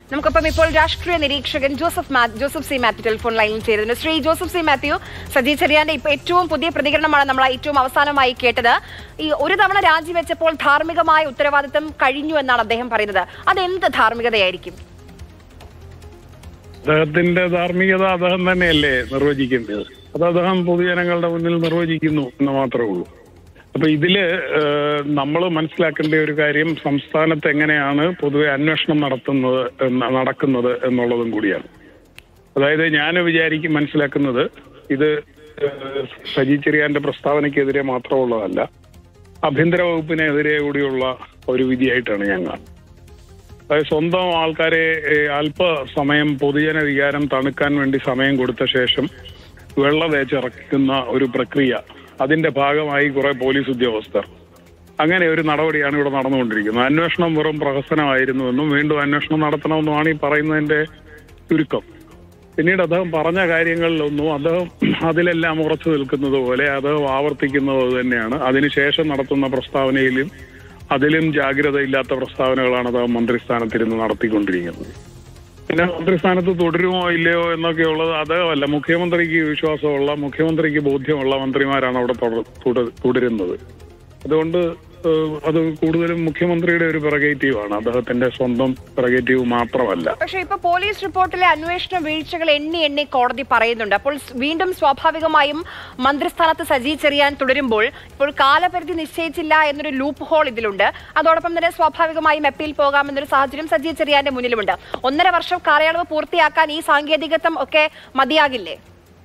നമുക്കൊപ്പം ഇപ്പോൾ രാഷ്ട്രീയ നിരീക്ഷകൻ ജോസഫ് മാ- ജോസഫ് സി മാത്യു ടെലിഫോൺ ലൈനിൽ ചേരുന്നു ശ്രീ ജോസഫ് സി മാത്യു സജി ചെറിയാന്റെ ഇപ്പൊ ഏറ്റവും പുതിയ പ്രതികരണമാണ് നമ്മൾ ഏറ്റവും അവസാനമായി കേട്ടത് ഈ ഒരു തവണ രാജിവെച്ചപ്പോൾ ധാർമ്മികമായ ഉത്തരവാദിത്തം കഴിഞ്ഞു എന്നാണ് അദ്ദേഹം പറയുന്നത് അതെന്ത് ധാർമ്മികതയായിരിക്കും അദ്ദേഹത്തിന്റെ ധാർമ്മികത അദ്ദേഹം തന്നെയല്ലേ നിർവചിക്കേണ്ടത് അത് അദ്ദേഹം പൊതുജനങ്ങളുടെ മുന്നിൽ നിർവചിക്കുന്നു എന്ന് മാത്രമേ ഉള്ളൂ അപ്പൊ ഇതില് നമ്മൾ മനസ്സിലാക്കേണ്ട ഒരു കാര്യം സംസ്ഥാനത്ത് എങ്ങനെയാണ് പൊതുവെ അന്വേഷണം നടത്തുന്നത് എന്ന് നടക്കുന്നത് എന്നുള്ളതും കൂടിയാണ് അതായത് ഞാൻ വിചാരിക്കും മനസ്സിലാക്കുന്നത് ഇത് ഏഹ്, സജി ചെറിയാന്റെ പ്രസ്താവനയ്ക്കെതിരെ മാത്രമുള്ളതല്ല ആഭ്യന്തര വകുപ്പിനെതിരെ കൂടിയുള്ള ഒരു വിധിയായിട്ടാണ് ഞാൻ കാണുന്നത് അതായത് സ്വന്തം ആൾക്കാരെ ഏഹ്, അല്പസമയം പൊതുജന വികാരം തണുക്കാൻ വേണ്ടി സമയം കൊടുത്ത ശേഷം വെള്ള തേച്ചിറക്കുന്ന ഒരു പ്രക്രിയ അതിന്റെ ഭാഗമായി കുറെ പോലീസ് ഉദ്യോഗസ്ഥർ അങ്ങനെ ഒരു നടപടിയാണ് ഇവിടെ നടന്നുകൊണ്ടിരിക്കുന്നത് അന്വേഷണം വെറും പ്രഹസനമായിരുന്നുവെന്നും വീണ്ടും അന്വേഷണം നടത്തണമെന്നുമാണ് ഈ പറയുന്നതിന്റെ ചുരുക്കം പിന്നീട് അദ്ദേഹം പറഞ്ഞ കാര്യങ്ങളിലൊന്നും അദ്ദേഹം അതിലെല്ലാം ഉറച്ചു നിൽക്കുന്നത് പോലെ അദ്ദേഹം ആവർത്തിക്കുന്നത് തന്നെയാണ് അതിനുശേഷം നടത്തുന്ന പ്രസ്താവനയിലും അതിലും ജാഗ്രതയില്ലാത്ത പ്രസ്താവനകളാണ് അദ്ദേഹം മന്ത്രിസ്ഥാനത്തിരുന്ന് നടത്തിക്കൊണ്ടിരിക്കുന്നത് പിന്നെ മന്ത്രിസ്ഥാനത്ത് തുടരുമോ ഇല്ലയോ എന്നൊക്കെയുള്ളത് അദ്ദേഹമല്ല മുഖ്യമന്ത്രിക്ക് വിശ്വാസമുള്ള മുഖ്യമന്ത്രിക്ക് ബോധ്യമുള്ള മന്ത്രിമാരാണ് അവിടെ തുട- തുട- തുടരുന്നത് അതുകൊണ്ട് ഏഹ്, അത് കൂടുതലും മുഖ്യമന്ത്രിയുടെ ഒരു പ്രൊഗേറ്റീവാണ് അദ്ദേഹത്തിന്റെ സ്വന്തം പ്രൊഗേറ്റീവ് മാത്രമല്ല പക്ഷേ ഇപ്പൊ പോലീസ് റിപ്പോർട്ടിലെ അന്വേഷണ വീഴ്ചകൾ എണ്ണി എണ്ണി കോടതി പറയുന്നുണ്ട് അപ്പോൾ സ് വീണ്ടും സ്വാഭാവികമായും മന്ത്രിസ്ഥാനത്ത് സജി ചെറിയാൻ തുടരുമ്പോൾ ഇപ്പോൾ കാലപരിധി നിശ്ചയിച്ചില്ല എന്നൊരു ലൂപ്പ് ഹോൾ ഇതിലുണ്ട് അതോടൊപ്പം തന്നെ സ്വാഭാവികമായും അപ്പീൽ പോകാമെന്നൊരു സാഹചര്യം സജി ചെറിയാന്റെ മുന്നിലുമുണ്ട് ഒന്നര വർഷം കാലയളവ് പൂർത്തിയാക്കാൻ ഈ സാങ്കേതികത്വം ഒക്കെ മതിയാകില്ലേ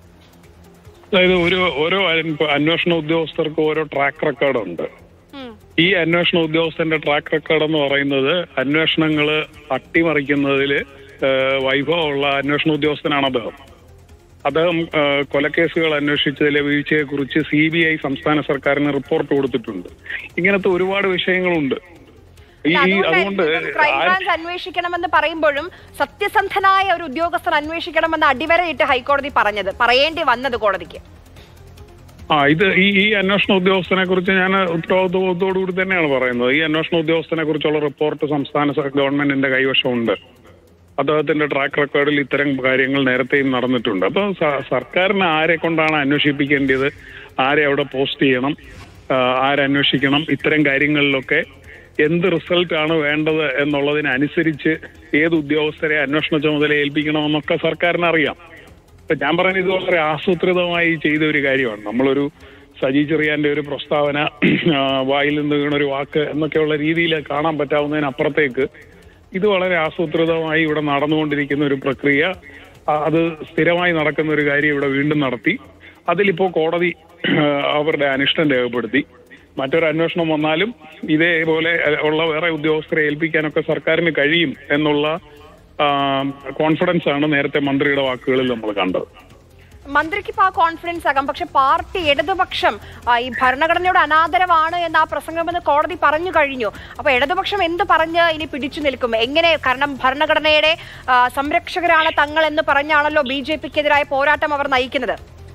അതായത് ഒരു ഓരോ അന്വ- അന്വേഷണ ഉദ്യോഗസ്ഥർക്കും ഓരോ ട്രാക്ക് റെക്കോർഡ് ഉണ്ട് ഈ അന്വേഷണ ഉദ്യോഗസ്ഥന്റെ ട്രാക്ക് റെക്കോർഡ് എന്ന് പറയുന്നത് അന്വേഷണങ്ങൾ അട്ടിമറിക്കുന്നതിൽ വൈഭവമുള്ള അന്വേഷണ ഉദ്യോഗസ്ഥനാണ് അദ്ദേഹം അദ്ദേഹം ആ, കൊലക്കേസുകൾ അന്വേഷിച്ചതിലെ വീഴ്ചയെ കുറിച്ച് സി ബി ഐ സംസ്ഥാന സർക്കാരിന് റിപ്പോർട്ട് കൊടുത്തിട്ടുണ്ട് ഇങ്ങനത്തെ ഒരുപാട് വിഷയങ്ങളുണ്ട് ഈ ഈ അതുകൊണ്ട് ആര് ക്രൈംബ്രാഞ്ച് അന്വേഷിക്കണമെന്ന് പറയുമ്പോഴും സത്യസന്ധനായ ഒരു ഉദ്യോഗസ്ഥൻ അന്വേഷിക്കണമെന്ന് അടിവരയിട്ട് ഹൈക്കോടതി പറഞ്ഞത് പറയേണ്ടി വന്നത് കോടതിക്ക് ആ ഇത് ഈ ഈ അന്വേഷണ ഉദ്യോഗസ്ഥനെ കുറിച്ച് ഞാൻ ഉത്തരവാദിത്വത്തോടുകൂടി തന്നെയാണ് പറയുന്നത് ഈ അന്വേഷണ ഉദ്യോഗസ്ഥനെ കുറിച്ചുള്ള റിപ്പോർട്ട് സംസ്ഥാന സ- ഗവൺമെന്റിന്റെ കൈവശമുണ്ട് അദ്ദേഹത്തിന്റെ ട്രാക്ക് റെക്കോർഡിൽ ഇത്തരം കാര്യങ്ങൾ നേരത്തെയും നടന്നിട്ടുണ്ട് അപ്പോൾ സ- സർക്കാരിന് ആരെ കൊണ്ടാണ് അന്വേഷിപ്പിക്കേണ്ടത് ആരെ അവിടെ പോസ്റ്റ് ചെയ്യണം ആ, ആരന്വേഷിക്കണം ഇത്തരം കാര്യങ്ങളിലൊക്കെ എന്ത് റിസൾട്ട് ആണ് വേണ്ടത് എന്നുള്ളതിനനുസരിച്ച് ഏത് ഉദ്യോഗസ്ഥരെ അന്വേഷണ ചുമതല ഏൽപ്പിക്കണമെന്നൊക്കെ സർക്കാരിന് അറിയാം ഇപ്പൊ ഞാൻ പറയുന്നത് ഇത് വളരെ ആസൂത്രിതമായി ചെയ്ത ഒരു കാര്യമാണ് നമ്മളൊരു സജി ചെറിയാന്റെ ഒരു പ്രസ്താവന ആ, വായിൽ നിന്ന് വീണ ഒരു വാക്ക് എന്നൊക്കെയുള്ള രീതിയിൽ കാണാൻ പറ്റാവുന്നതിനപ്പുറത്തേക്ക് ഇത് വളരെ ആസൂത്രിതമായി ഇവിടെ നടന്നുകൊണ്ടിരിക്കുന്ന ഒരു പ്രക്രിയ ആ, അത് സ്ഥിരമായി നടക്കുന്ന ഒരു കാര്യം ഇവിടെ വീണ്ടും നടത്തി അതിലിപ്പോ കോടതി ആ, അവരുടെ അനിഷ്ടം രേഖപ്പെടുത്തി മറ്റൊരു അന്വേഷണം വന്നാലും ഇതേപോലെ ഉള്ള വേറെ ഉദ്യോഗസ്ഥരെ ഏൽപ്പിക്കാനൊക്കെ സർക്കാരിന് കഴിയും എന്നുള്ള കോൺഫിഡൻസ് ആണ് നേരത്തെ മന്ത്രിയുടെ വാക്കുകളിൽ നമ്മൾ കണ്ടത് മന്ത്രിക്ക് ഇപ്പൊ ആ കോൺഫിഡൻസ് ആകാം പക്ഷെ പാർട്ടി ഇടതുപക്ഷം ആ, ഈ ഭരണഘടനയോട് അനാദരവാണ് എന്ന് ആ പ്രസംഗമെന്ന് കോടതി പറഞ്ഞു കഴിഞ്ഞു അപ്പൊ ഇടതുപക്ഷം എന്ത് പറഞ്ഞ് ഇനി പിടിച്ചു നിൽക്കും എങ്ങനെ കാരണം ഭരണഘടനയുടെ ആ, സംരക്ഷകരാണ് തങ്ങൾ എന്ന് പറഞ്ഞാണല്ലോ ബി ജെ പിക്കെതിരായ പോരാട്ടം അവർ നയിക്കുന്നത്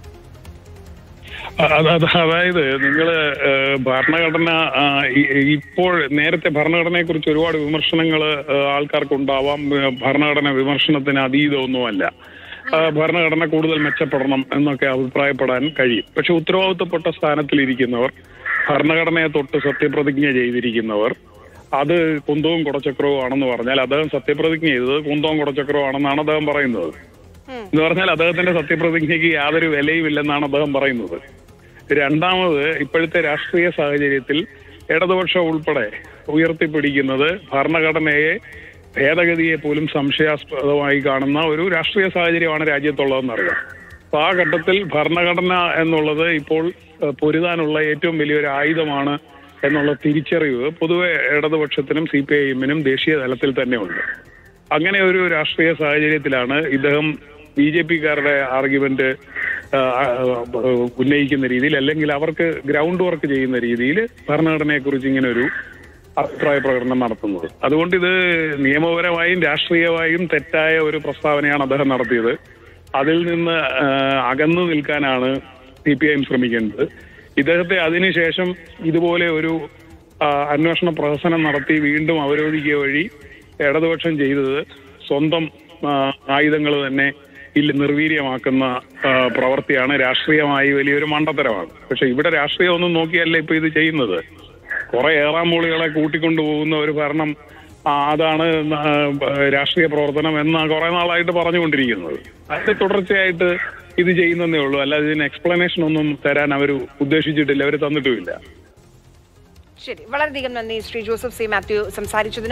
അത് അത് അതായത് നിങ്ങൾ ഭരണഘടന ആ, ഇ- ഇപ്പോൾ നേരത്തെ ഭരണഘടനയെ കുറിച്ച് ഒരുപാട് വിമർശനങ്ങൾ ആൾക്കാർക്ക് ഉണ്ടാവാം ഏഹ്, ഭരണഘടന വിമർശനത്തിന് അതീതമൊന്നുമല്ല ആ, ഭരണഘടന കൂടുതൽ മെച്ചപ്പെടണം എന്നൊക്കെ അഭിപ്രായപ്പെടാൻ കഴിയും പക്ഷെ ഉത്തരവാദിത്തപ്പെട്ട സ്ഥാനത്തിലിരിക്കുന്നവർ ഭരണഘടനയെ തൊട്ട് സത്യപ്രതിജ്ഞ ചെയ്തിരിക്കുന്നവർ അത് കുന്തവും കുടച്ചക്രവും ആണെന്ന് പറഞ്ഞാൽ അദ്ദേഹം സത്യപ്രതിജ്ഞ ചെയ്തത് കുന്തവും കുടച്ചക്രവും ആണെന്നാണ് അദ്ദേഹം പറയുന്നത് എന്ന് പറഞ്ഞാൽ അദ്ദേഹത്തിന്റെ സത്യപ്രതിജ്ഞയ്ക്ക് യാതൊരു വിലയും ഇല്ലെന്നാണ് അദ്ദേഹം പറയുന്നത് രണ്ടാമത് ഇപ്പോഴത്തെ രാഷ്ട്രീയ സാഹചര്യത്തിൽ ഇടതുപക്ഷം ഉൾപ്പെടെ ഉയർത്തിപ്പിടിക്കുന്നത് ഭരണഘടനയെ ഭേദഗതിയെ പോലും സംശയാസ്പദമായി കാണുന്ന ഒരു രാഷ്ട്രീയ സാഹചര്യമാണ് രാജ്യത്തുള്ളതെന്നറിയാം അപ്പൊ ആ ഘട്ടത്തിൽ ഭരണഘടന എന്നുള്ളത് ഇപ്പോൾ ഏഹ്, പൊരുതാനുള്ള ഏറ്റവും വലിയൊരു ആയുധമാണ് എന്നുള്ള തിരിച്ചറിവ് പൊതുവെ ഇടതുപക്ഷത്തിനും സി പി ഐ എമ്മിനും ദേശീയ തലത്തിൽ തന്നെ ഉണ്ട് അങ്ങനെ ഒരു രാഷ്ട്രീയ സാഹചര്യത്തിലാണ് ഇദ്ദേഹം ബി ജെ പിക്കാരുടെ ആർഗ്യുമെന്റ് ഉന്നയിക്കുന്ന രീതിയിൽ അല്ലെങ്കിൽ അവർക്ക് ഗ്രൗണ്ട് വർക്ക് ചെയ്യുന്ന രീതിയിൽ ഭരണഘടനയെക്കുറിച്ച് ഇങ്ങനെ ഒരു അഭിപ്രായ പ്രകടനം നടത്തുന്നത് അതുകൊണ്ട് ഇത് നിയമപരമായും രാഷ്ട്രീയമായും തെറ്റായ ഒരു പ്രസ്താവനയാണ് അദ്ദേഹം നടത്തിയത് അതിൽ നിന്ന് ആ, അകന്നു നിൽക്കാനാണ് സി പി ഐ എം ശ്രമിക്കേണ്ടത് ഇദ്ദേഹത്തെ അതിനുശേഷം ഇതുപോലെ ഒരു ആ, അന്വേഷണ പ്രഹസനം നടത്തി വീണ്ടും അവരോധിക്കുക വഴി ഇടതുപക്ഷം ചെയ്തത് സ്വന്തം ആയുധങ്ങൾ തന്നെ ഇല്ല നിർവീര്യമാക്കുന്ന ആ, പ്രവൃത്തിയാണ് രാഷ്ട്രീയമായി വലിയൊരു മണ്ടത്തരമാണ് പക്ഷെ ഇവിടെ രാഷ്ട്രീയം ഒന്നും നോക്കിയല്ല ഇപ്പൊ ഇത് ചെയ്യുന്നത് കുറെ ഏറാമൂളികളെ കൂട്ടിക്കൊണ്ടുപോകുന്ന ഒരു ഭരണം ആ, അതാണ് ന- ആ, രാഷ്ട്രീയ പ്രവർത്തനം എന്ന് കുറെ നാളായിട്ട് പറഞ്ഞുകൊണ്ടിരിക്കുന്നത് അതിന്റെ തുടർച്ചയായിട്ട് ഇത് ചെയ്യുന്നതേ ഉള്ളൂ അല്ലാതെ ഇതിന് എക്സ്പ്ലനേഷൻ ഒന്നും തരാൻ അവർ ഉദ്ദേശിച്ചിട്ടില്ല അവർ തന്നിട്ടുമില്ല ശരി വളരെയധികം നന്ദി ശ്രീ ജോസഫ് സി മാത്യു സംസാരിച്ചതിന്